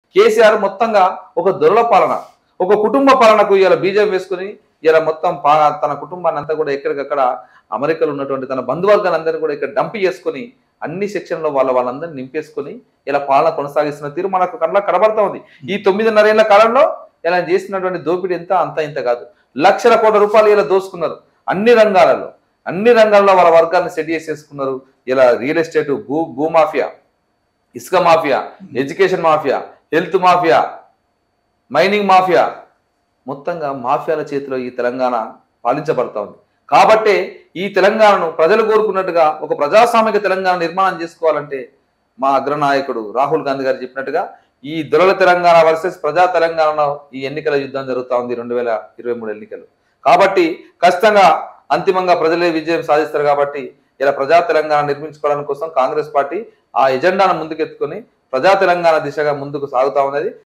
కేసీఆర్ మొత్తంగా ఒక దొరల పాలన ఒక కుటుంబ పాలనకు ఇలా బీజం వేసుకుని ఇలా మొత్తం పా- తన కుటుంబాన్ని అంతా కూడా ఎక్కడికక్కడ అమెరికాలో ఉన్నటువంటి తన బంధువర్గాన్ని అందరినీ కూడా ఇక్కడ డంప్ చేసుకుని అన్ని సెక్షన్లో వాళ్ళ వాళ్ళందరినీ నింపేసుకుని ఇలా పాలన కొనసాగిస్తున్న తీరు మనకు కళ్ళ కనబడతా ఉంది ఈ తొమ్మిదిన్నరేళ్ల కాలంలో ఇలా చేసినటువంటి దోపిడీ ఎంత అంత ఇంత కాదు లక్షల కోట్ల రూపాయలు ఇలా దోసుకున్నారు అన్ని రంగాలలో అన్ని రంగాల్లో వాళ్ళ వర్గాన్ని సెట్ చేసేసుకున్నారు ఇలా రియల్ ఎస్టేట్ భూ భూమాఫియా ఇసుక mafia education mafia health mafia mining mafia మొత్తంగా మాఫియాల చేతిలో ఈ తెలంగాణ పాలించబడతా ఉంది కాబట్టే ఈ తెలంగాణను ప్రజలు కోరుకున్నట్టుగా ఒక ప్రజాస్వామిక తెలంగాణ నిర్మాణం చేసుకోవాలంటే మా అగ్రనాయకుడు రాహుల్ గాంధీ గారు చెప్పినట్టుగా ఈ దొరల తెలంగాణ వర్సెస్ ప్రజా తెలంగాణలో ఈ ఎన్నికల యుద్ధం జరుగుతా ఉంది రెండు వేల ఇరవై మూడు ఎన్నికలు కాబట్టి ఖచ్చితంగా అంతిమంగా ప్రజలే విజయం సాధిస్తారు కాబట్టి ఇలా ప్రజా తెలంగాణ నిర్మించుకోవడానికి కోసం కాంగ్రెస్ పార్టీ ఆ ఎజెండాను ముందుకెత్తుకొని ప్రజా తెలంగాణ దిశగా ముందుకు సాగుతా ఉన్నది